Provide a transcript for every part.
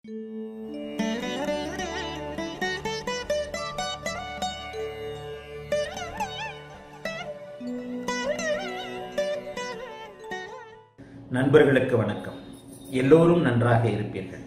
நண்பர்களுக்கு வணக்கம் எல்லோரும் நன்றாக இருப்பீர்கள்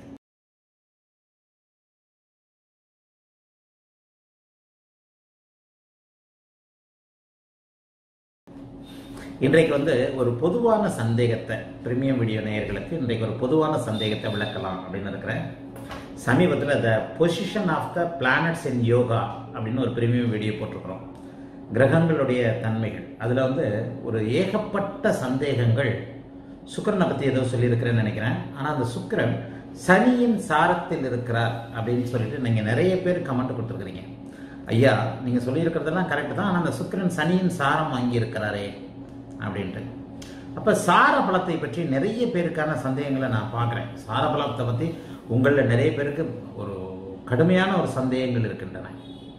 இன்றைக்கு வந்து ஒரு பொதுவான சந்தேகத்தை பிரீமியம் வீடியோ நேயர்களுக்கு இன்றைக்கு ஒரு பொதுவான சந்தேகத்தை விளக்கலாம் அப்படின்னு இருக்கிறேன் சமீபத்தில் the position of the planets in yoga அப்படின்னு ஒரு பிரீமியம் வீடியோ போட்டிருக்கிறோம் கிரகங்களுடைய தன்மைகள் அதில் வந்து ஒரு ஏகப்பட்ட சந்தேகங்கள் சுக்கிரனை பற்றி ஏதோ சொல்லியிருக்கிறேன்னு நினைக்கிறேன் ஆனால் அந்த சுக்கிரன் சனியின் சாரத்தில் இருக்கிறார் அப்படின்னு சொல்லிட்டு நீங்கள் நிறைய பேர் கமெண்ட் கொடுத்துருக்குறீங்க ஐயா நீங்கள் சொல்லியிருக்கிறதெல்லாம் கரெக்ட் தான் ஆனால் அந்த சுக்கிரன் சனியின் சாரம் வாங்கி இருக்கிறாரே அப்படின்ட்டு அப்போ சார பலத்தை பற்றி நிறைய பேருக்கான சந்தேகங்களை நான் பார்க்குறேன் சார பலத்தை பற்றி உங்களில் நிறைய பேருக்கு ஒரு கடுமையான ஒரு சந்தேகங்கள் இருக்கின்றன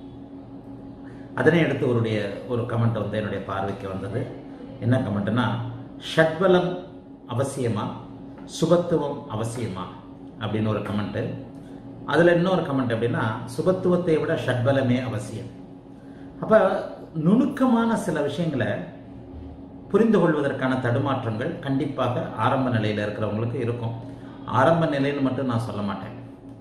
அதனை அடுத்து அவருடைய ஒரு கமெண்ட் வந்து என்னுடைய பார்வைக்கு வந்தது என்ன கமெண்ட்னா ஷட்பலம் அவசியமா சுபத்துவம் அவசியமா அப்படின்னு ஒரு கமெண்ட்டு அதில் இன்னொரு கமெண்ட் அப்படின்னா சுபத்துவத்தை விட ஷட்பலமே அவசியம் அப்போ நுணுக்கமான சில விஷயங்களை புரிந்து கொள்வதற்கான தடுமாற்றங்கள் கண்டிப்பாக ஆரம்ப நிலையில் இருக்கிறவங்களுக்கு இருக்கும் ஆரம்ப நிலைன்னு மட்டும் நான் சொல்ல மாட்டேன்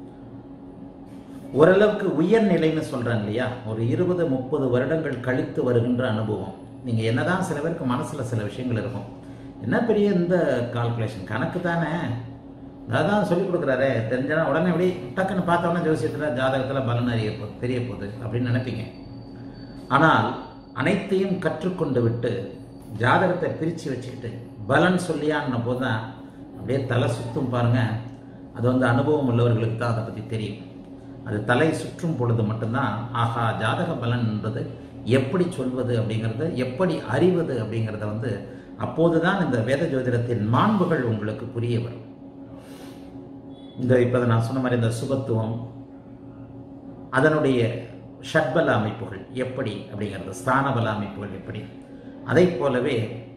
ஓரளவுக்கு உயர் நிலைன்னு சொல்கிறேன் இல்லையா ஒரு இருபது முப்பது வருடங்கள் கழித்து வருகின்ற அனுபவம் நீங்கள் என்னதான் சில பேருக்கு மனசில் சில விஷயங்கள் இருக்கும் என்ன பெரிய இந்த கால்குலேஷன் கணக்கு தானே அதான் சொல்லி கொடுக்குறாரு தெரிஞ்சா உடனே இப்படி டக்குன்னு பார்த்தோன்னா ஜோசியத்தில் ஜாதகத்தில் பலன் அறிய போ தெரிய போகுது அப்படின்னு நினைப்பீங்க ஆனால் அனைத்தையும் கற்றுக்கொண்டு விட்டு ஜாதகத்தை பிரித்து வச்சுக்கிட்டு பலன் சொல்லியான்ன போது தான் அப்படியே தலை சுற்றும் பாருங்க அது வந்து அனுபவம் உள்ளவர்களுக்கு தான் அதை பற்றி தெரியும் அது தலை சுற்றும் பொழுது மட்டும்தான் ஆஹா ஜாதக பலன் என்பது எப்படி சொல்வது அப்படிங்கிறத எப்படி அறிவது அப்படிங்கிறத வந்து அப்போதுதான் இந்த வேத ஜோதிடத்தின் மாண்புகள் உங்களுக்கு புரிய வரும் இந்த இப்போ நான் சொன்ன மாதிரி இந்த சுபத்துவம் அதனுடைய ஷட்பல அமைப்புகள் எப்படி அப்படிங்கிறது ஸ்தானபல அமைப்புகள் எப்படி அதை போலவே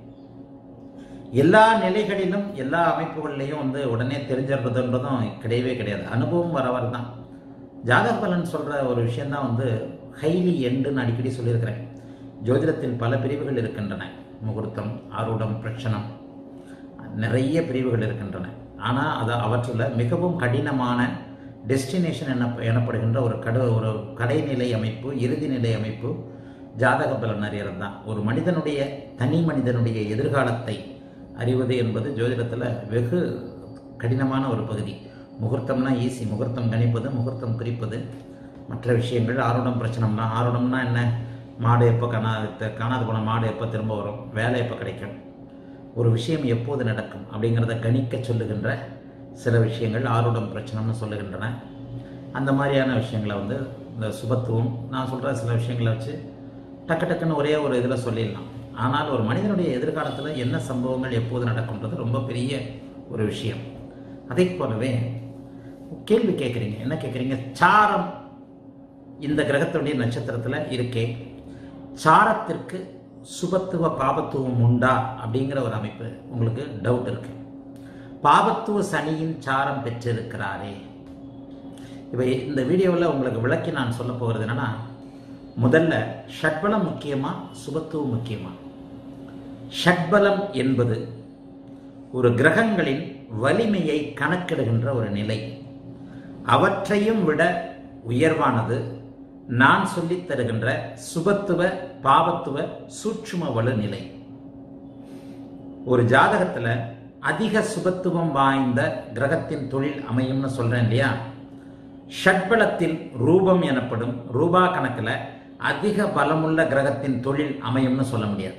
எல்லா நிலைகளிலும் எல்லா அமைப்புகள்லையும் வந்து உடனே தெரிஞ்சிடுறதுன்றதும் கிடையவே கிடையாது அனுபவம் வர வர தான் ஜாதக பலன் சொல்கிற ஒரு விஷயந்தான் வந்து ஹைலி எண்டுன்னு அடிக்கடி சொல்லியிருக்கிறேன் ஜோதிடத்தில் பல பிரிவுகள் இருக்கின்றன முகூர்த்தம் ஆரூடம் பிரச்சனம் நிறைய பிரிவுகள் இருக்கின்றன ஆனால் அது அவற்றில் மிகவும் கடினமான டெஸ்டினேஷன் என்ன எனப்படுகின்ற ஒரு கடு ஒரு கடைநிலை அமைப்பு இறுதி நிலை அமைப்பு ஜாதக பலன் அறியறது தான் ஒரு மனிதனுடைய தனி மனிதனுடைய எதிர்காலத்தை அறிவது என்பது ஜோதிடத்தில் வெகு கடினமான ஒரு பகுதி முகூர்த்தம்னா ஈஸி முகூர்த்தம் கணிப்பது முகூர்த்தம் குறிப்பது மற்ற விஷயங்கள் ஆருடம் பிரச்சனம்னா ஆருடம்னா என்ன மாடு எப்போ காணா காணாது போன மாடு எப்போ திரும்ப வரும் வேலை எப்போ கிடைக்கும் ஒரு விஷயம் எப்போது நடக்கும் அப்படிங்கிறத கணிக்க சொல்லுகின்ற சில விஷயங்கள் ஆருடம் பிரச்சனைன்னு சொல்லுகின்றன அந்த மாதிரியான விஷயங்களை வந்து இந்த சுபத்துவம் நான் சொல்கிற சில விஷயங்களை வச்சு டக்கு டக்குன்னு ஒரே ஒரு இதில் சொல்லிடலாம் ஆனால் ஒரு மனிதனுடைய எதிர்காலத்தில் என்ன சம்பவங்கள் எப்போது நடக்கும்ன்றது ரொம்ப பெரிய ஒரு விஷயம் அதே போலவே கேள்வி கேட்குறீங்க என்ன கேட்குறீங்க சாரம் இந்த கிரகத்துடைய நட்சத்திரத்தில் இருக்கே சாரத்திற்கு சுபத்துவ பாபத்துவம் உண்டா அப்படிங்கிற ஒரு அமைப்பு உங்களுக்கு டவுட் இருக்கு பாபத்துவ சனியின் சாரம் பெற்றிருக்கிறாரே இவை இந்த வீடியோவில் உங்களுக்கு விளக்கி நான் சொல்ல போகிறது என்னன்னா முதல்ல ஷட்பலம் முக்கியமா சுபத்துவம் முக்கியமா ஷட்பலம் என்பது ஒரு கிரகங்களின் வலிமையை கணக்கிடுகின்ற ஒரு நிலை அவற்றையும் விட உயர்வானது நான் சொல்லித் தருகின்ற சுபத்துவ பாவத்துவ சூட்சும வலு நிலை ஒரு ஜாதகத்துல அதிக சுபத்துவம் வாய்ந்த கிரகத்தின் தொழில் அமையும்னு சொல்றேன் இல்லையா ஷட்பலத்தில் ரூபம் எனப்படும் ரூபா கணக்கில் அதிக பலமுள்ள கிரகத்தின் தொழில் அமையும்னு சொல்ல முடியாது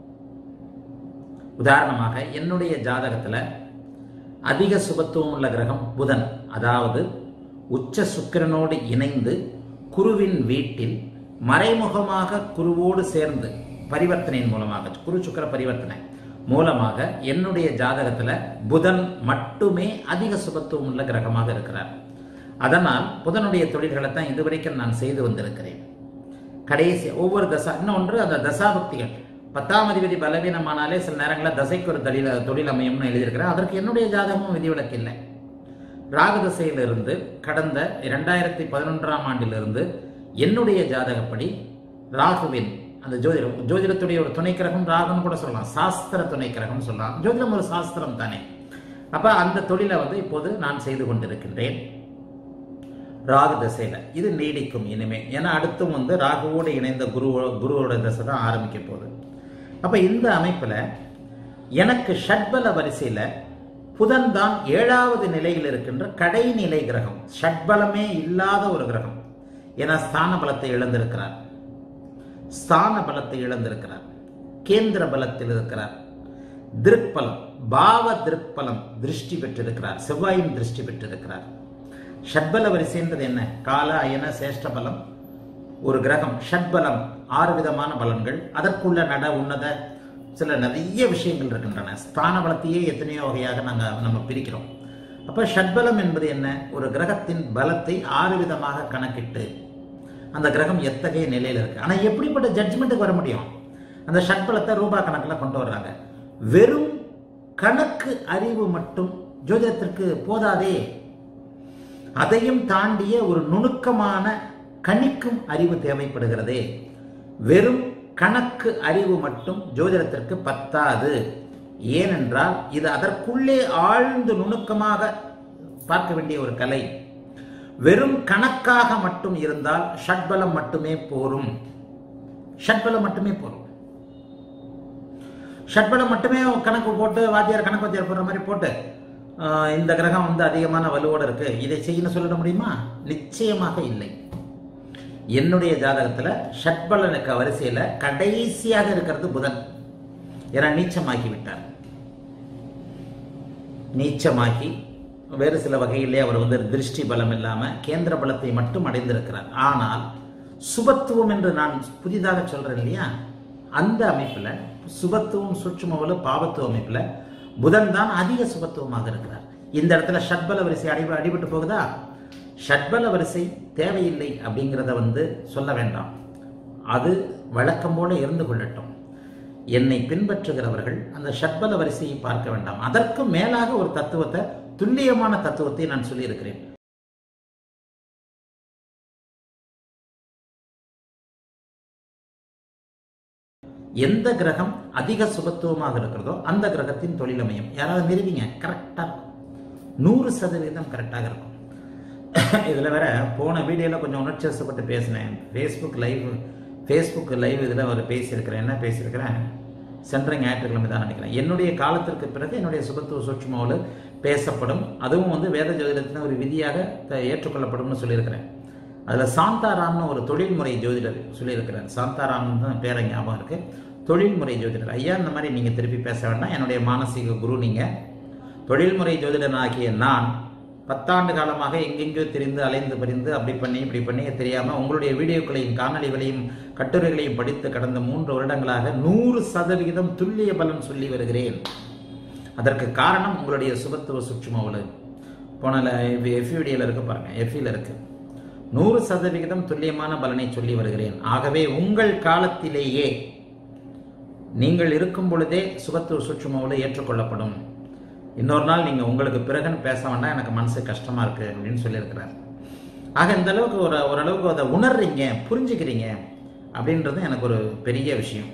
உதாரணமாக என்னுடைய ஜாதகத்தில் அதிக சுபத்துவம் உள்ள கிரகம் புதன் அதாவது உச்ச சுக்கிரனோடு இணைந்து குருவின் வீட்டில் மறைமுகமாக குருவோடு சேர்ந்து பரிவர்த்தனையின் மூலமாக குரு சுக்கர பரிவர்த்தனை மூலமாக என்னுடைய ஜாதகத்தில் புதன் மட்டுமே அதிக சுபத்துவம் உள்ள கிரகமாக இருக்கிறார் அதனால் புதனுடைய தொழில்களை தான் இதுவரைக்கும் நான் செய்து வந்திருக்கிறேன் கடைசி ஒவ்வொரு தசா இன்னொன்று அந்த தசாபக்திகள் பத்தாம் அதிபதி பலவீனமானாலே சில நேரங்களில் தசைக்கு ஒரு தொழில் தொழில் அமையும்னு எழுதியிருக்கிறேன் அதற்கு என்னுடைய ஜாதகமும் விதிவிலக்கு இல்லை ராகு திசையிலிருந்து கடந்த இரண்டாயிரத்தி பதினொன்றாம் ஆண்டிலிருந்து என்னுடைய ஜாதகப்படி ராகுவின் அந்த ஜோதிடம் ஜோதிடத்துடைய ஒரு துணை கிரகம் ராகுன்னு கூட சொல்லலாம் சாஸ்திர துணை கிரகம் சொல்லலாம் ஜோதிடம் ஒரு சாஸ்திரம் தானே அப்ப அந்த தொழிலை வந்து இப்போது நான் செய்து கொண்டிருக்கின்றேன் ராகு திசையில இது நீடிக்கும் இனிமே ஏன்னா அடுத்தும் வந்து ராகுவோடு இணைந்த குரு குருவோட திசை தான் ஆரம்பிக்க போகுது அப்ப இந்த அமைப்புல எனக்கு ஷட்பல வரிசையில புதன் தான் ஏழாவது நிலையில் இருக்கின்ற கடைநிலை கிரகம் ஷட்பலமே இல்லாத ஒரு கிரகம் என ஸ்தான பலத்தை இழந்திருக்கிறார் ஸ்தான பலத்தை இழந்திருக்கிறார் கேந்திர பலத்தில் இருக்கிறார் திருப்பலம் பாவ திருப்பலம் திருஷ்டி பெற்றிருக்கிறார் செவ்வாயின் திருஷ்டி பெற்றிருக்கிறார் ஷட்பல வரிசைன்றது என்ன கால அயன சேஷ்ட பலம் ஒரு கிரகம் ஷட்பலம் ஆறு விதமான பலன்கள் அதற்குள்ள நட உன்னத சில நிறைய விஷயங்கள் இருக்கின்றன ஸ்தான பலத்தையே எத்தனையோ வகையாக நாங்கள் நம்ம பிரிக்கிறோம் அப்போ ஷட்பலம் என்பது என்ன ஒரு கிரகத்தின் பலத்தை ஆறு விதமாக கணக்கிட்டு அந்த கிரகம் எத்தகைய நிலையில் இருக்கு ஆனால் எப்படிப்பட்ட ஜட்ஜ்மெண்ட்டுக்கு வர முடியும் அந்த ஷட்பலத்தை ரூபா கணக்கில் கொண்டு வர்றாங்க வெறும் கணக்கு அறிவு மட்டும் ஜோதிடத்திற்கு போதாதே அதையும் தாண்டிய ஒரு நுணுக்கமான கணிக்கும் அறிவு தேவைப்படுகிறதே வெறும் கணக்கு அறிவு மட்டும் ஜோதிடத்திற்கு பத்தாது ஏனென்றால் இது அதற்குள்ளே ஆழ்ந்து நுணுக்கமாக பார்க்க வேண்டிய ஒரு கலை வெறும் கணக்காக மட்டும் இருந்தால் ஷட்பலம் மட்டுமே போரும் ஷட்பலம் மட்டுமே போரும் ஷட்பலம் மட்டுமே கணக்கு போட்டு வாத்தியார் கணக்கு வாத்தியார் போடுற மாதிரி போட்டு ஆஹ், இந்த கிரகம் வந்து அதிகமான வலுவோட இருக்கு இதை செய்யணும் சொல்லிட முடியுமா நிச்சயமாக இல்லை என்னுடைய ஜாதகத்துல ஷட்பலனுக்கு வரிசையில கடைசியாக இருக்கிறது புதன் ஏன்னா நீச்சமாகி விட்டார் நீச்சமாகி வேறு சில வகையிலே அவர் வந்து திருஷ்டி பலம் இல்லாம கேந்திர பலத்தை மட்டும் அடைந்திருக்கிறார் ஆனால் சுபத்துவம் என்று நான் புதிதாக சொல்றேன் இல்லையா அந்த அமைப்புல சுபத்துவம் சுற்றுமவல பாவத்துவ அமைப்புல புதன் தான் அதிக சுபத்துவமாக இருக்கிறார் இந்த இடத்துல ஷட்பல வரிசை அடி அடிபட்டு போகுதா ஷட்பல வரிசை தேவையில்லை அப்படிங்கிறத வந்து சொல்ல வேண்டாம் அது வழக்கம் போல இருந்து கொள்ளட்டும் என்னை பின்பற்றுகிறவர்கள் அந்த ஷட்பல வரிசையை பார்க்க வேண்டாம் அதற்கு மேலாக ஒரு தத்துவத்தை துல்லியமான தத்துவத்தை நான் சொல்லியிருக்கிறேன் எந்த கிரகம் அதிக சுபத்துவமாக இருக்கிறதோ அந்த கிரகத்தின் தொழிலமையும் யாராவது நிறுவிங்க கரெக்டாக இருக்கும் நூறு சதவீதம் கரெக்டாக இருக்கும் இதில் வேற போன வீடியோவில் கொஞ்சம் உணர்ச்சி வசப்பட்டு பேசினேன் ஃபேஸ்புக் லைவ் ஃபேஸ்புக் லைவ் இதில் ஒரு பேசியிருக்கிறேன் என்ன பேசியிருக்கிறேன் சென்ற ஞாயிற்றுக்கிழமை தான் நினைக்கிறேன் என்னுடைய காலத்திற்கு பிறகு என்னுடைய சுபத்துவ சூட்சுமாவில் பேசப்படும் அதுவும் வந்து வேத ஜோதிடத்தின் ஒரு விதியாக த- ஏற்றுக்கொள்ளப்படும்னு சொல்லியிருக்கிறேன் அதில் சாந்தாராம்னு ஒரு தொழில்முறை ஜோதிடர் சொல்லியிருக்கிறார் சாந்தாராம் தான் பேரை ஞாபகம் இருக்கு தொழில்முறை ஜோதிடர் ஐயா இந்த மாதிரி நீங்கள் திருப்பி பேச வேண்டாம் என்னுடைய மானசீக குரு நீங்கள் தொழில்முறை ஜோதிடனாகிய நான் பத்தாண்டு காலமாக எங்கெங்கேயோ தெரிந்து அலைந்து பறிந்து அப்படி பண்ணி இப்படி பண்ணி தெரியாமல் உங்களுடைய வீடியோக்களையும் காணொளிகளையும் கட்டுரைகளையும் படித்து கடந்த மூன்று வருடங்களாக நூறு சதவிகிதம் துல்லிய பலன் சொல்லி வருகிறேன் அதற்கு காரணம் உங்களுடைய சுபத்துவ சுற்றுமாவில் போன எஃப்யூடியில் இருக்கு பாருங்க எஃப்இல இருக்கு நூறு சதவிகிதம் துல்லியமான பலனை சொல்லி வருகிறேன் ஆகவே உங்கள் காலத்திலேயே நீங்கள் இருக்கும் பொழுதே சுபத்துவ சுற்றுமாவில் ஏற்றுக்கொள்ளப்படும் இன்னொரு நாள் நீங்கள் உங்களுக்கு பிறகுன்னு பேச வேண்டாம் எனக்கு மனசு கஷ்டமாக இருக்குது அப்படின்னு சொல்லியிருக்கிறார் ஆக இந்த அளவுக்கு ஒரு ஓரளவுக்கு அதை உணர்றீங்க புரிஞ்சுக்கிறீங்க அப்படின்றது எனக்கு ஒரு பெரிய விஷயம்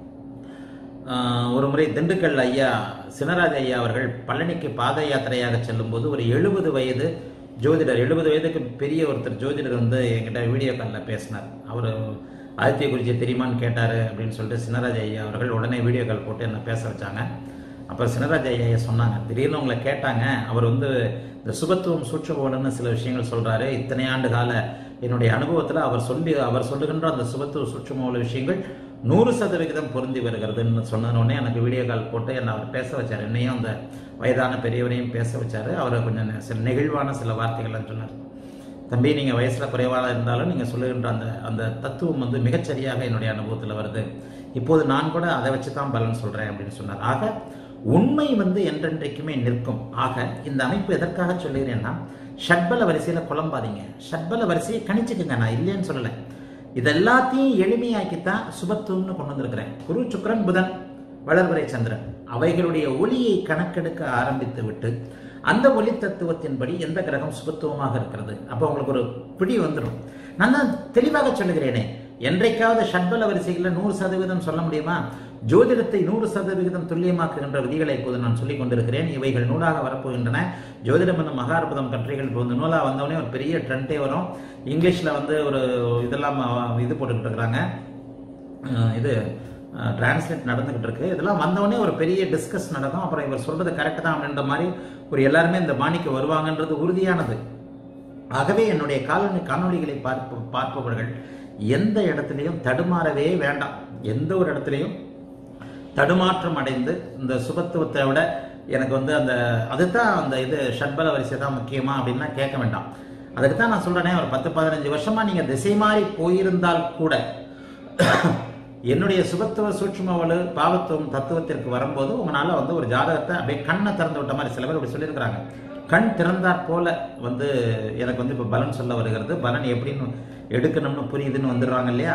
ஆஹ் ஒரு முறை திண்டுக்கல் ஐயா சினராஜ் ஐயா அவர்கள் பழனிக்கு பாத யாத்திரையாக செல்லும்போது ஒரு எழுபது வயது ஜோதிடர் எழுபது வயதுக்கு பெரிய ஒருத்தர் ஜோதிடர் வந்து என்கிட்ட வீடியோ காலில் பேசினார் அவர் ஆதித்ய குருஜி தெரியுமான்னு கேட்டார் அப்படின்னு சொல்லிட்டு சினராஜ் ஐயா அவர்கள் உடனே வீடியோ கால் போட்டு என்ன பேச வச்சாங்க அப்புறம் சினராஜ் ஐயா சொன்னாங்க திடீர்னு உங்களை கேட்டாங்க அவர் வந்து இந்த சுபத்துவம் சூற்றுபவன்னு சில விஷயங்கள் சொல்றாரு இத்தனை ஆண்டு கால என்னுடைய அனுபவத்தில் அவர் சொல்லி அவர் சொல்லுகின்ற அந்த சுபத்துவ சூற்றும விஷயங்கள் நூறு சதவிகிதம் பொருந்தி வருகிறதுன்னு சொன்னோடனே எனக்கு வீடியோ கால் போட்டு என்னை அவர் பேச வச்சார் என்னையும் அந்த வயதான பெரியவரையும் பேச வச்சாரு அவர் கொஞ்சம் நெ- சில நெகிழ்வான சில வார்த்தைகள்லாம் சொன்னார் தம்பி நீங்கள் வயசில் குறைவாக இருந்தாலும் நீங்கள் சொல்லுகின்ற அந்த அந்த தத்துவம் வந்து மிகச்சரியாக என்னுடைய அனுபவத்தில் வருது இப்போது நான் கூட அதை வச்சு தான் பலன் சொல்கிறேன் அப்படின்னு சொன்னார் ஆக உண்மை வந்து என்றென்றைக்குமே நிற்கும் ஆக இந்த அமைப்பு எதற்காக சொல்லுகிறேன்னா ஷட்பல வரிசையில் குழம்பாதீங்க ஷட்பல வரிசையை கணிச்சுக்குங்க நான் இல்லைன்னு சொல்லலை இது எல்லாத்தையும் எளிமையாக்கித்தான் சுபத்துவம்னு கொண்டு வந்திருக்கிறேன் குரு சுக்கிரன் புதன் வளர்வரை சந்திரன் அவைகளுடைய ஒளியை கணக்கெடுக்க ஆரம்பித்து விட்டு அந்த ஒளி தத்துவத்தின்படி எந்த கிரகம் சுபத்துவமாக இருக்கிறது அப்போ உங்களுக்கு ஒரு பிடி வந்துடும் நான் தான் தெளிவாக சொல்லுகிறேனே என்றைக்காவது ஷட்பல வரிசைகளில் நூறு சதவீதம் சொல்ல முடியுமா ஜோதிடத்தை நூறு சதவிகிதம் துல்லியமாக்குகின்ற விதிகளை இப்போது நான் சொல்லிக் கொண்டிருக்கிறேன் இவைகள் நூலாக வரப்போகின்றன ஜோதிடம் என்னும் மகாரபதம் கட்டுரைகள் இப்போ இந்த நூலாக வந்தவொடனே ஒரு பெரிய ட்ரெண்டே வரும் இங்கிலீஷில் வந்து ஒரு இதெல்லாம் அஹ், இது போட்டுக்கிட்டு இருக்கிறாங்க அஹ், இது டிரான்ஸ்லேட் நடந்துகிட்டு இருக்கு இதெல்லாம் வந்தவொடனே ஒரு பெரிய டிஸ்கஸ் நடக்கும் அப்புறம் இவர் சொல்றது கரெக்ட் தான் அப்படின்ற மாதிரி ஒரு எல்லாருமே இந்த பாணிக்கு வருவாங்கன்றது உறுதியானது ஆகவே என்னுடைய காலனி காணொளிகளை பார்ப்ப பார்ப்பவர்கள் எந்த இடத்துலையும் தடுமாறவே வேண்டாம் எந்த ஒரு இடத்துலையும் தடுமாற்றம் அடைந்து இந்த சுபத்துவத்தை விட எனக்கு வந்து அந்த அதுதான் அந்த இது ஷட்பல வரிசை தான் முக்கியமா அப்படின்னா கேட்க வேண்டாம் அதுக்கு தான் நான் சொல்றேனே ஒரு பத்து பதினஞ்சு வருஷமா நீங்க திசை மாறி போயிருந்தால் கூட என்னுடைய சுபத்துவ சூட்சுமவலு பாவத்துவம் தத்துவத்திற்கு வரும்போது உங்களால வந்து ஒரு ஜாதகத்தை அப்படியே கண்ணை திறந்து விட்ட மாதிரி சில பேர் அப்படி சொல்லியிருக்கிறாங்க கண் திறந்தாற் போல வந்து எனக்கு வந்து இப்போ பலன் சொல்ல வருகிறது பலன் எப்படின்னு எடுக்கணும்னு புரியுதுன்னு வந்துடுறாங்க இல்லையா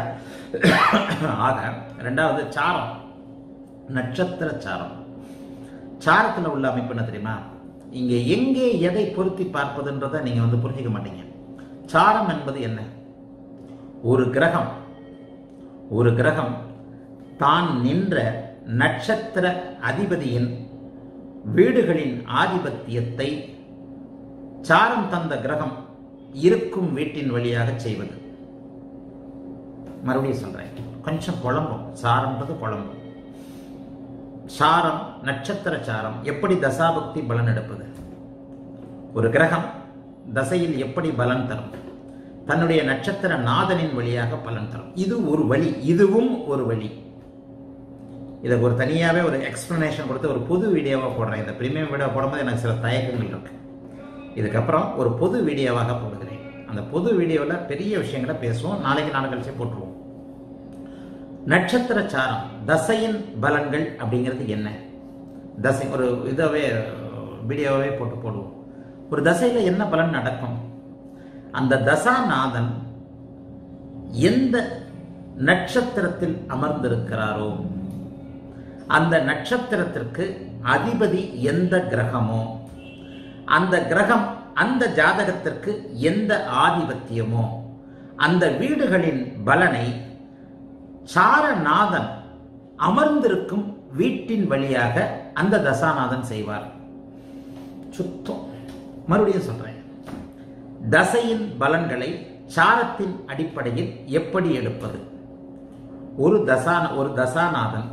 ஆக ரெண்டாவது சாரம் நட்சத்திர சாரம் சாரத்தில் உள்ள அமைப்பு என்ன தெரியுமா இங்கே எங்கே எதை பொருத்தி பார்ப்பதுன்றதை நீங்க வந்து புரிஞ்சுக்க மாட்டீங்க சாரம் என்பது என்ன ஒரு கிரகம் ஒரு கிரகம் தான் நின்ற நட்சத்திர அதிபதியின் வீடுகளின் ஆதிபத்தியத்தை சாரம் தந்த கிரகம் இருக்கும் வீட்டின் வழியாக செய்வது மறுபடியும் சொல்றேன் கொஞ்சம் குழம்பும் சாரம்ன்றது குழம்பும் சாரம் நட்சத்திர சாரம் எப்படி தசாபக்தி பலன் எடுப்பது ஒரு கிரகம் தசையில் எப்படி பலன் தரும் தன்னுடைய நட்சத்திர நாதனின் வழியாக பலன் தரும் இது ஒரு வழி இதுவும் ஒரு வழி இதுக்கு ஒரு தனியாகவே ஒரு எக்ஸ்பிளனேஷன் கொடுத்து ஒரு பொது வீடியோவாக போடுறேன் இந்த பிரீமியம் வீடியோ போடும்போது எனக்கு சில தயக்கங்கள் இருக்கு இதுக்கப்புறம் ஒரு பொது வீடியோவாக போடுகிறேன் அந்த பொது வீடியோவில் பெரிய விஷயங்களை பேசுவோம் நாளைக்கு நாளை கழிச்சு போட்டுருவோம் நட்சத்திர சாரம் தசையின் பலன்கள் அப்படிங்கிறது என்ன தசை ஒரு இதாவே வீடியோவே போட்டு போடுவோம் ஒரு தசையில என்ன பலன் நடக்கும் அந்த தசாநாதன் எந்த நட்சத்திரத்தில் அமர்ந்திருக்கிறாரோ அந்த நட்சத்திரத்திற்கு அதிபதி எந்த கிரகமோ அந்த கிரகம் அந்த ஜாதகத்திற்கு எந்த ஆதிபத்தியமோ அந்த வீடுகளின் பலனை சாரநாதன் அமர்ந்திருக்கும் வீட்டின் வழியாக அந்த தசாநாதன் செய்வார் சுத்தம் மறுபடியும் சொல்றேன் தசையின் பலன்களை சாரத்தின் அடிப்படையில் எப்படி எடுப்பது ஒரு தசான ஒரு தசாநாதன்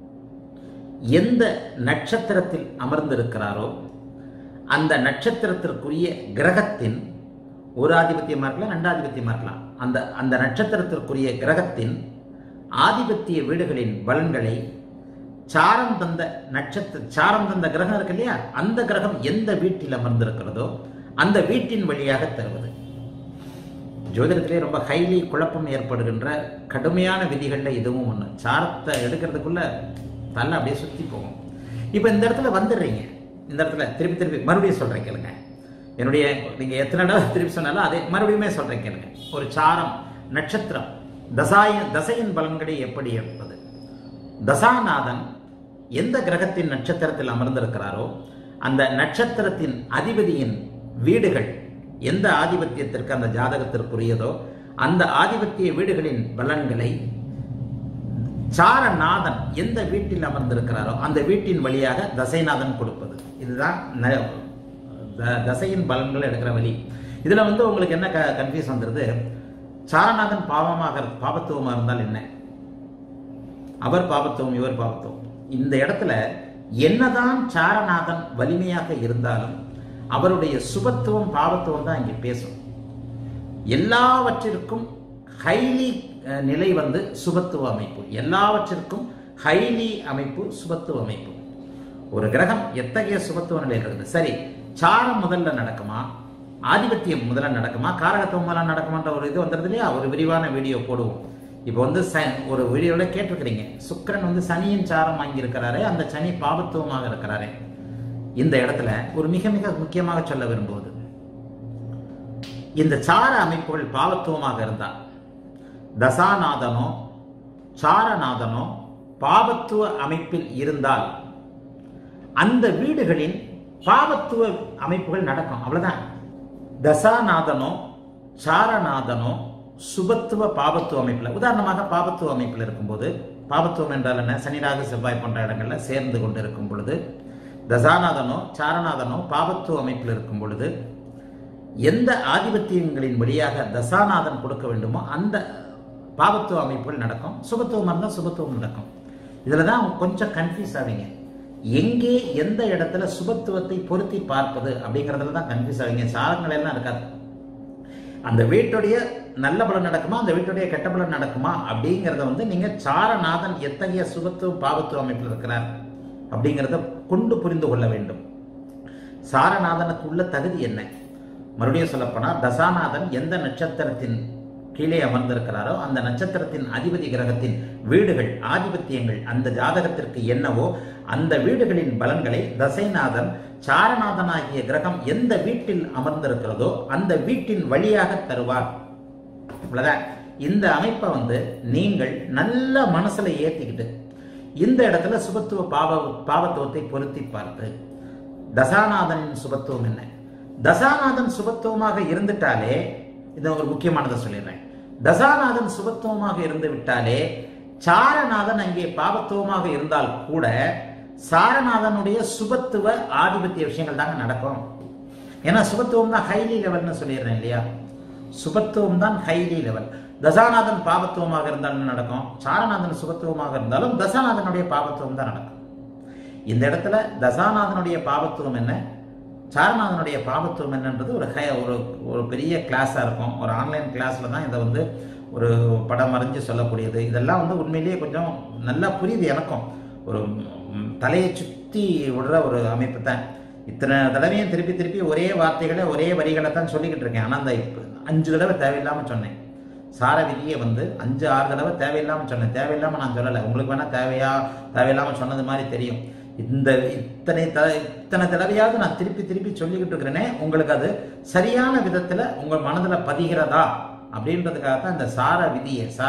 எந்த நட்சத்திரத்தில் அமர்ந்திருக்கிறாரோ அந்த நட்சத்திரத்திற்குரிய கிரகத்தின் ஒரு ஆதிபத்தியமா இருக்கலாம் ரெண்டாதிபத்தியமா இருக்கலாம் அந்த அந்த நட்சத்திரத்திற்குரிய கிரகத்தின் ஆதிபத்திய வீடுகளின் பலன்களை சாரம் தந்த நட்சத்திர சாரம் தந்த கிரகம் இருக்கு இல்லையா அந்த கிரகம் எந்த வீட்டில் அமர்ந்திருக்கிறதோ அந்த வீட்டின் வழியாக தருவது ஜோதிடத்திலே ரொம்ப ஹைலி குழப்பம் ஏற்படுகின்ற கடுமையான விதிகளில் இதுவும் ஒன்று சாரத்தை எடுக்கிறதுக்குள்ள தலை அப்படியே சுற்றி போகும் இப்போ இந்த இடத்துல வந்துடுறீங்க இந்த இடத்துல திருப்பி திருப்பி மறுபடியும் சொல்கிறேன் கேளுங்க என்னுடைய நீங்கள் எத்தனை தடவை திருப்பி சொன்னாலும் அதே மறுபடியுமே சொல்கிறேன் கேளுங்க ஒரு சாரம் நட்சத்திரம் தசாய தசையின் பலன்களை எப்படி எடுப்பது தசாநாதன் எந்த கிரகத்தின் நட்சத்திரத்தில் அமர்ந்திருக்கிறாரோ அந்த நட்சத்திரத்தின் அதிபதியின் வீடுகள் எந்த ஆதிபத்தியத்திற்கு அந்த ஜாதகத்திற்குரியதோ அந்த ஆதிபத்திய வீடுகளின் பலன்களை சாரநாதன் எந்த வீட்டில் அமர்ந்திருக்கிறாரோ அந்த வீட்டின் வழியாக தசைநாதன் கொடுப்பது இதுதான் ந- த- தசையின் பலன்கள் எடுக்கிற வழி இதுல வந்து உங்களுக்கு என்ன கன்ஃபியூஸ் வந்துருது சாரநாதன் பாவமாக இரு- பாபத்துவமா இருந்தால் என்ன அவர் பாபத்துவம் இவர் பாபத்துவம் இந்த இடத்துல என்னதான் சாரநாதன் வலிமையாக இருந்தாலும் அவருடைய சுபத்துவம் பாவத்துவம் தான் இங்கே பேசும் எல்லாவற்றிற்கும் ஹைலி நிலை வந்து சுபத்துவ அமைப்பு எல்லாவற்றிற்கும் ஹைலி அமைப்பு சுபத்துவ அமைப்பு ஒரு கிரகம் எத்தகைய சுபத்துவ நிலையில் இருக்குது சரி சாரம் முதல்ல நடக்குமா ஆதிபத்தியம் முதல்ல நடக்குமா காரகத்துவம் முதல்ல நடக்குமான்ற ஒரு இது வந்துடுது இல்லையா ஒரு விரிவான வீடியோ போடுவோம் இப்போ வந்து ச- ஒரு வீடியோவில் கேட்டிருக்கிறீங்க சுக்கிரன் வந்து சனியின் சாரம் வாங்கி இருக்கிறாரு அந்த சனி பாபத்துவமாக இருக்கிறாரு இந்த இடத்துல ஒரு மிக மிக முக்கியமாக சொல்ல விரும்புவது இந்த சார அமைப்புகள் பாவத்துவமாக இருந்தால் தசாநாதனோ சாரநாதனோ பாவத்துவ அமைப்பில் இருந்தால் அந்த வீடுகளின் பாவத்துவ அமைப்புகள் நடக்கும் அவ்வளவுதான் தசாநாதனோ சாரநாதனோ சுபத்துவ பாபத்துவ அமைப்பில் உதாரணமாக பாபத்துவ அமைப்பில் இருக்கும்போது பாபத்துவம் என்றால் என்ன சனிராக செவ்வாய் போன்ற இடங்கள்ல சேர்ந்து கொண்டு இருக்கும் பொழுது தசாநாதனோ சாரநாதனோ பாபத்துவ அமைப்பில் இருக்கும் பொழுது எந்த ஆதிபத்தியங்களின் வழியாக தசாநாதன் கொடுக்க வேண்டுமோ அந்த பாவத்துவ அமைப்புகள் நடக்கும் சுபத்துவம் இருந்தால் சுபத்துவம் நடக்கும் இதில் தான் கொஞ்சம் கன்ஃபியூஸ் ஆவீங்க எங்கே எந்த இடத்துல சுபத்துவத்தை பொருத்தி பார்ப்பது அப்படிங்கிறதுல தான் கன்ஃபியூஸ் ஆவீங்க சாரங்கள் எல்லாம் இருக்காது அந்த வீட்டுடைய நல்ல பலன் நடக்குமா அந்த வீட்டுடைய கெட்ட பலன் நடக்குமா அப்படிங்கிறத வந்து நீங்க சாரநாதன் எத்தகைய சுபத்துவம் பாவத்துவ அமைப்பில் இருக்கிறார் அப்படிங்கிறத கொண்டு புரிந்து கொள்ள வேண்டும் சாரநாதனுக்கு உள்ள தகுதி என்ன மறுபடியும் சொல்லப்போனா தசாநாதன் எந்த நட்சத்திரத்தின் கீழே அமர்ந்திருக்கிறாரோ அந்த நட்சத்திரத்தின் அதிபதி கிரகத்தின் வீடுகள் ஆதிபத்தியங்கள் அந்த ஜாதகத்திற்கு என்னவோ அந்த வீடுகளின் பலன்களை தசைநாதன் சாரநாதன் ஆகிய கிரகம் எந்த வீட்டில் அமர்ந்திருக்கிறதோ அந்த வீட்டின் வழியாக தருவார் அவ்வளவுதான் இந்த அமைப்பை வந்து நீங்கள் நல்ல மனசுல ஏத்திக்கிட்டு இந்த இடத்துல சுபத்துவ பாவ பாவத்துவத்தை பொருத்தி பார்த்து தசாநாதனின் சுபத்துவம் என்ன தசாநாதன் சுபத்துவமாக இருந்துட்டாலே இது ஒரு முக்கியமானதை சொல்லிடுறேன் தசாநாதன் சுபத்துவமாக இருந்து விட்டாலே சாரநாதன் அங்கே பாவத்துவமாக இருந்தால் கூட சாரநாதனுடைய சுபத்துவ ஆதிபத்திய விஷயங்கள் தாங்க நடக்கும் ஏன்னா சுபத்துவம் தான் ஹைலி லெவல்னு சொல்லிடுறேன் இல்லையா சுபத்துவம் தான் ஹைலி லெவல் தசாநாதன் பாவத்துவமாக இருந்தாலும் நடக்கும் சாரநாதன் சுபத்துவமாக இருந்தாலும் தசாநாதனுடைய பாவத்துவம் தான் நடக்கும் இந்த இடத்துல தசாநாதனுடைய பாவத்துவம் என்ன சாரநாதனுடைய பாவத்துவம் என்னன்றது ஒரு ஹை ஒரு ஒரு பெரிய கிளாஸாக இருக்கும் ஒரு ஆன்லைன் கிளாஸில் தான் இதை வந்து ஒரு படம் வரைஞ்சு சொல்லக்கூடியது இதெல்லாம் வந்து உண்மையிலேயே கொஞ்சம் நல்லா புரியுது எனக்கும் ஒரு ம், தலையை சுற்றி விடுற ஒரு அமைப்பு தான் இத்தனை தடவையும் திருப்பி திருப்பி ஒரே வார்த்தைகளை ஒரே வரிகளை தான் சொல்லிக்கிட்டு இருக்கேன் ஆனால் அந்த இப்ப அஞ்சு தடவை தேவையில்லாமல் சொன்னேன் சார விதியை வந்து அஞ்சு ஆறு தடவை தேவையில்லாமல் சொன்னேன் தேவையில்லாமல் நான் சொல்லலை உங்களுக்கு வேணா தேவையா தேவையில்லாமல் சொன்னது மாதிரி தெரியும் இந்த இத்தனை த இத்தனை தடவையாவது நான் திருப்பி திருப்பி சொல்லிக்கிட்டு இருக்கிறேனே உங்களுக்கு அது சரியான விதத்துல உங்கள் மனதுல பதிகிறதா அப்படின்றதுக்காக தான் இந்த சார விதியை சா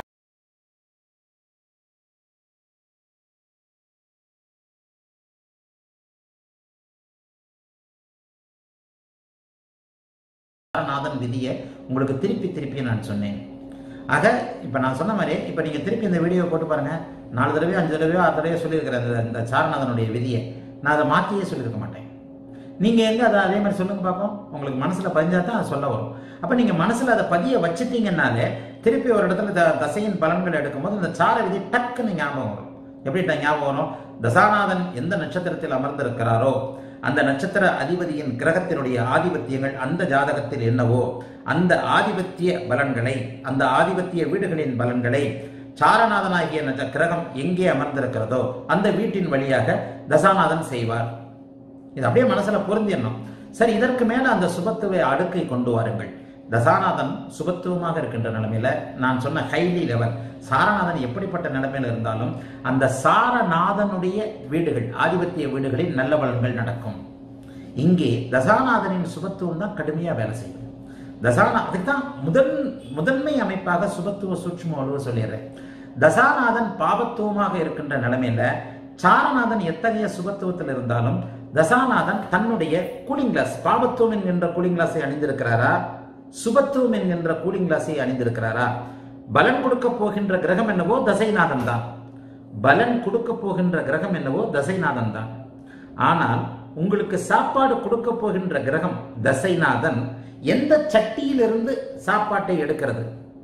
நாதன் விதியை உங்களுக்கு திருப்பி திருப்பி நான் சொன்னேன் ஆக இப்போ நான் சொன்ன மாதிரி இப்போ நீங்கள் திருப்பி இந்த வீடியோ போட்டு பாருங்க நாலு தடவையோ அஞ்சு தடவையோ ஆறு தடவையோ சொல்லியிருக்கிற இந்த இந்த சாரநாதனுடைய விதியை நான் அதை மாற்றியே சொல்லியிருக்க மாட்டேன் நீங்கள் எங்கே அதை அதே மாதிரி சொல்லுங்க பார்ப்போம் உங்களுக்கு மனசில் பதிஞ்சா தான் அது சொல்ல வரும் அப்போ நீங்கள் மனசில் அதை பதிய வச்சுட்டீங்கன்னாலே திருப்பி ஒரு இடத்துல த தசையின் பலன்கள் எடுக்கும்போது இந்த சார விதி டக்குன்னு ஞாபகம் வரும் எப்படி ஞாபகம் வரும் தசாநாதன் எந்த நட்சத்திரத்தில் அமர்ந்திருக்கிறாரோ அந்த நட்சத்திர அதிபதியின் கிரகத்தினுடைய ஆதிபத்தியங்கள் அந்த ஜாதகத்தில் என்னவோ அந்த ஆதிபத்திய பலன்களை அந்த ஆதிபத்திய வீடுகளின் பலன்களை சாரநாதனாகிய நட்ச- கிரகம் எங்கே அமர்ந்திருக்கிறதோ அந்த வீட்டின் வழியாக தசாநாதன் செய்வார் இது அப்படியே மனசுல பொருந்திடணும் சரி இதற்கு மேல அந்த சுபத்துவ அடுக்கை கொண்டு வாருங்கள் தசாநாதன் சுபத்துவமாக இருக்கின்ற நிலைமையில நான் சொன்ன ஹைலி லெவல் சாரநாதன் எப்படிப்பட்ட நிலைமையில இருந்தாலும் அந்த சாரநாதனுடைய வீடுகள் ஆதிபத்திய வீடுகளில் நல்ல பலன்கள் நடக்கும் இங்கே தசாநாதனின் சுபத்துவம் தான் கடுமையா வேலை செய்யும் தசானா அதுக்கு தான் முதன் முதன்மை அமைப்பாக சுபத்துவ சூட்சும வலுவை சொல்லிடுறேன் தசாநாதன் பாபத்துவமாக இருக்கின்ற நிலைமையில சாரநாதன் எத்தகைய சுபத்துவத்தில் இருந்தாலும் தசாநாதன் தன்னுடைய கூலிங் கிளாஸ் பாபத்துவம் என்கின்ற கூலிங் கிளாஸை அணிந்திருக்கிறாரா சுபத்துவம் என்கின்ற கூலிங் கிளாஸை அணிந்திருக்கிறாரா பலன் கொடுக்க போகின்ற கிரகம் என்னவோ தசைநாதன் தான் பலன் கொடுக்க போகின்ற கிரகம் என்னவோ தசைநாதன் தான் ஆனால் உங்களுக்கு சாப்பாடு கொடுக்க போகின்ற கிரகம் தசைநாதன் எந்த சட்டியிலிருந்து சாப்பாட்டை எடுக்கிறது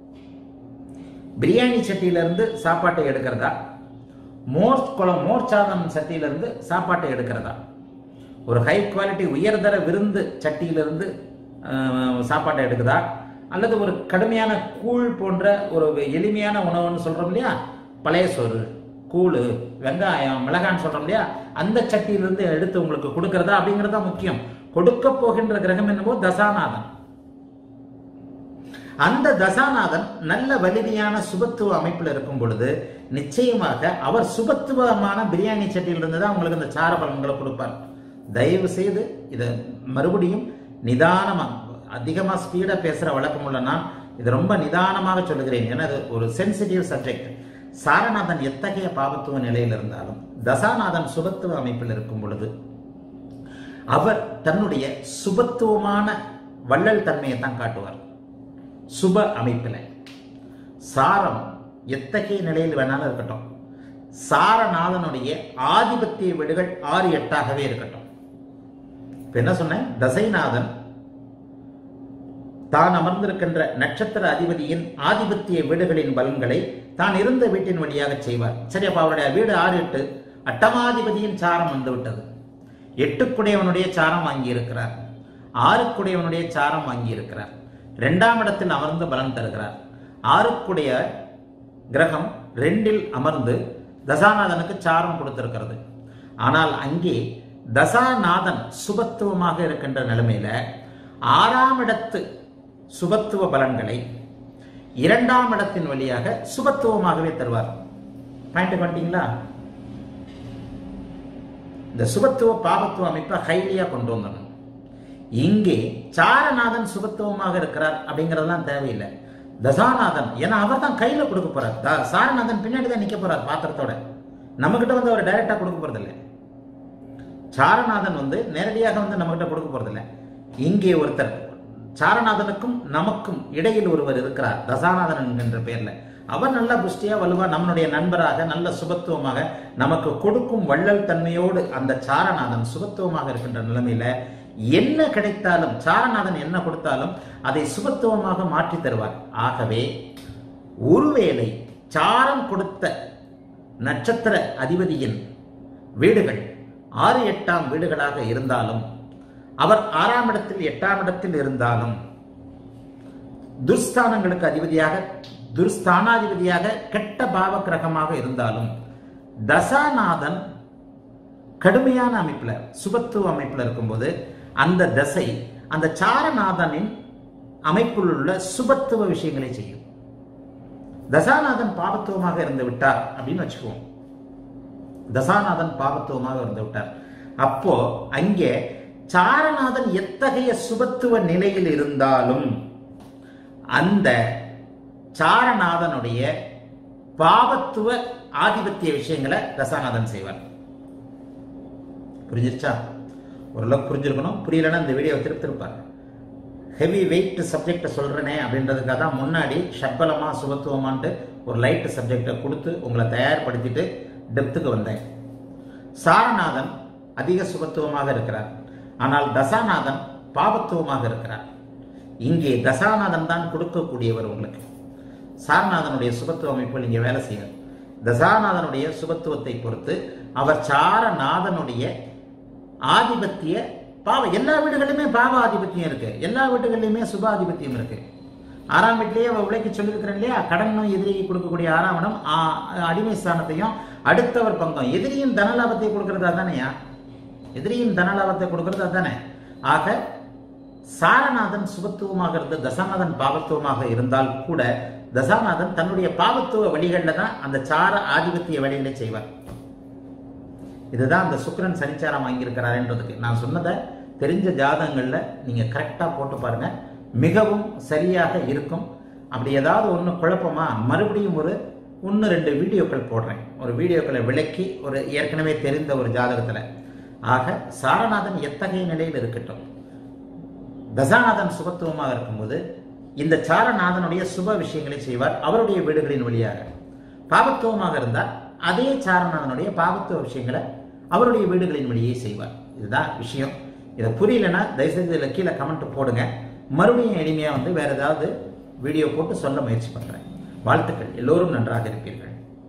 பிரியாணி சட்டியிலிருந்து சாப்பாட்டை எடுக்கிறதா மோர் குளம் மோர் சாதம் சட்டியிலிருந்து சாப்பாட்டை எடுக்கிறதா ஒரு ஹை குவாலிட்டி உயர்தர விருந்து சட்டியிலிருந்து அஹ், சாப்பாட்டை எடுக்குதா அல்லது ஒரு கடுமையான கூழ் போன்ற ஒரு எளிமையான உணவுன்னு சொல்றோம் இல்லையா பழைய சோறு கூழ் வெங்காயம் மிளகான்னு சொல்றோம் இல்லையா அந்த சட்டியிலிருந்து எடுத்து உங்களுக்கு கொடுக்கறதா அப்படிங்கிறது தான் முக்கியம் கொடுக்க போகின்ற கிரகம் என்னவோ தசாநாதன் அந்த தசாநாதன் நல்ல வலிமையான சுபத்துவ அமைப்பில் இருக்கும் பொழுது நிச்சயமாக அவர் சுபத்துவமான பிரியாணி சட்டியிலிருந்து தான் உங்களுக்கு இந்த சார பலன்களை கொடுப்பார் தயவு செய்து இதை மறுபடியும் நிதானமா அதிகமா ஸ்பீடா பேசுற வழக்கம் உள்ளனா இது ரொம்ப நிதானமாக சொல்லுகிறேன் ஏன்னா இது ஒரு சென்சிட்டிவ் சப்ஜெக்ட் சாரநாதன் எத்தகைய பாவத்துவ நிலையில் இருந்தாலும் தசாநாதன் சுபத்துவ அமைப்பில் இருக்கும் பொழுது அவர் தன்னுடைய சுபத்துவமான வள்ளல் தன்மையை தான் காட்டுவார் சுப அமைப்பில் சாரம் எத்தகைய நிலையில் வேணாலும் இருக்கட்டும் சாரநாதனுடைய ஆதிபத்திய வீடுகள் ஆறு எட்டாகவே இருக்கட்டும் இப்ப என்ன சொன்னேன் தசைநாதன் தான் அமர்ந்திருக்கின்ற நட்சத்திர அதிபதியின் ஆதிபத்திய வீடுகளின் பலன்களை தான் இருந்த வீட்டின் வழியாக செய்வார் சரி அப்ப அவருடைய வீடு ஆறு எட்டு அட்டமாதிபதியின் சாரம் வந்து விட்டது எட்டுக்குடையவனுடைய சாரம் வாங்கி இருக்கிறார் ஆறுக்குடையவனுடைய சாரம் வாங்கி இருக்கிறார் இரண்டாம் இடத்தில் அமர்ந்து பலன் தருகிறார் ஆறுக்குடைய கிரகம் ரெண்டில் அமர்ந்து தசாநாதனுக்கு சாரம் கொடுத்திருக்கிறது ஆனால் அங்கே தசாநாதன் சுபத்துவமாக இருக்கின்ற நிலைமையில ஆறாம் இடத்து சுபத்துவ பலன்களை இரண்டாம் இடத்தின் வழியாக சுபத்துவமாகவே தருவார் பாயிண்ட் பண்ணிட்டீங்களா இந்த சுபத்துவ பாபத்துவ அமைப்பை ஹைலியா கொண்டு வந்துடணும் இங்கே சாரநாதன் சுபத்துவமாக இருக்கிறார் அப்படிங்கிறதெல்லாம் தேவையில்லை தசாநாதன் ஏன்னா அவர் தான் கையில கொடுக்க போறார் த- சாரநாதன் பின்னாடி தான் நிக்க போறார் பாத்திரத்தோட நம்ம கிட்ட வந்து அவர் டைரக்டா கொடுக்க போறதில்லை சாரநாதன் வந்து நேரடியாக வந்து நம்ம கிட்ட கொடுக்க போறதில்லை இங்கே ஒருத்தர் சாரநாதனுக்கும் நமக்கும் இடையில் ஒருவர் இருக்கிறார் தசாநாதன் என்கின்ற பெயர்ல அவர் நல்ல புஷ்டியா வலுவா நம்மளுடைய நண்பராக நல்ல சுபத்துவமாக நமக்கு கொடுக்கும் வள்ளல் தன்மையோடு அந்த சாரநாதன் சுபத்துவமாக இருக்கின்ற நிலைமையில என்ன கிடைத்தாலும் சாரநாதன் என்ன கொடுத்தாலும் அதை சுபத்துவமாக மாற்றி தருவார் ஆகவே ஒருவேளை சாரம் கொடுத்த நட்சத்திர அதிபதியின் வீடுகள் ஆறு எட்டாம் வீடுகளாக இருந்தாலும் அவர் ஆறாம் இடத்தில் எட்டாம் இடத்தில் இருந்தாலும் துர்ஸ்தானங்களுக்கு அதிபதியாக துர்ஸ்தானாதிபதியாக கெட்ட பாவ கிரகமாக இருந்தாலும் தசாநாதன் கடுமையான அமைப்புல சுபத்துவ அமைப்புல இருக்கும்போது அந்த தசை அந்த சாரநாதனின் அமைப்பில் உள்ள சுபத்துவ விஷயங்களை செய்யும் தசாநாதன் பாபத்துவமாக இருந்து விட்டார் அப்படின்னு வச்சுக்குவோம் தசாநாதன் பாபத்துவமாக இருந்து விட்டார் அப்போ அங்கே சாரநாதன் எத்தகைய சுபத்துவ நிலையில் இருந்தாலும் அந்த சாரநாதனுடைய பாவத்துவ ஆதிபத்திய விஷயங்களை தசாநாதன் செய்வார் புரிஞ்சிருச்சா ஓரளவுக்கு புரிஞ்சிருக்கணும் புரியலன்னா இந்த வீடியோ திருப்பி திருப்பாரு ஹெவி வெயிட் சப்ஜெக்டை சொல்கிறேனே அப்படின்றதுக்காக தான் முன்னாடி ஷட்பலமா சுபத்துவமான்ட்டு ஒரு லைட் சப்ஜெக்டை கொடுத்து உங்களை தயார்படுத்திட்டு டெப்த்துக்கு வந்தேன் சாரநாதன் அதிக சுபத்துவமாக இருக்கிறார் ஆனால் தசாநாதன் பாபத்துவமாக இருக்கிறார் இங்கே தசாநாதன் தான் கொடுக்கக்கூடியவர் உங்களுக்கு சாரநாதனுடைய சுபத்துவ அமைப்புகள் இங்கே வேலை செய்யாது தசாநாதனுடைய சுபத்துவத்தை பொறுத்து அவர் சாரநாதனுடைய ஆதிபத்திய பாவ எல்லா வீடுகளிலுமே பாவ ஆதிபத்தியம் இருக்கு எல்லா வீடுகளிலுமே சுப ஆதிபத்தியம் இருக்கு ஆறாம் வீட்டிலேயே அவ உழைக்க சொல்லியிருக்கிறேன் இல்லையா கடன் நோய் எதிரியை கொடுக்கக்கூடிய ஆறாம் இடம் ஆ- அடிமை ஸ்தானத்தையும் அடுத்தவர் பங்கம் எதிரியின் தனலாபத்தை கொடுக்கறது அதானையா எதிரியின் தனலாபத்தை கொடுக்கறது அதானே ஆக சாரநாதன் சுபத்துவமாக இருந்து தசாநாதன் பாவத்துவமாக இருந்தால் கூட தசாநாதன் தன்னுடைய பாவத்துவ வழிகளில் தான் அந்த சார ஆதிபத்திய வழிகளை செய்வார் இதுதான் அந்த சுக்கிரன் சனிச்சாரம் வாங்கியிருக்கிறாருன்றதுக்கு நான் சொன்னதை தெரிஞ்ச ஜாதகங்கள்ல நீங்க கரெக்டா போட்டு பாருங்க மிகவும் சரியாக இருக்கும் அப்படி ஏதாவது ஒன்று குழப்பமா மறுபடியும் ஒரு ஒன்று ரெண்டு வீடியோக்கள் போடுறேன் ஒரு வீடியோக்களை விளக்கி ஒரு ஏற்கனவே தெரிந்த ஒரு ஜாதகத்தில் ஆக சாரநாதன் எத்தகைய நிலையில் இருக்கட்டும் தசாநாதன் சுபத்துவமாக இருக்கும்போது இந்த சாரநாதனுடைய சுப விஷயங்களை செய்வார் அவருடைய வீடுகளின் வழியாக பாபத்துவமாக இருந்தால் அதே சாரநாதனுடைய பாபத்துவ விஷயங்களை அவருடைய வீடுகளின் வழியே செய்வார் இதுதான் விஷயம் இதை புரியலன்னா தயவுசெய்து இதில் கீழே கமெண்ட் போடுங்க மறுபடியும் எளிமையாக வந்து வேற ஏதாவது வீடியோ போட்டு சொல்ல முயற்சி பண்ணுறேன் வாழ்த்துக்கள் எல்லோரும் நன்றாக இருப்பீர்கள்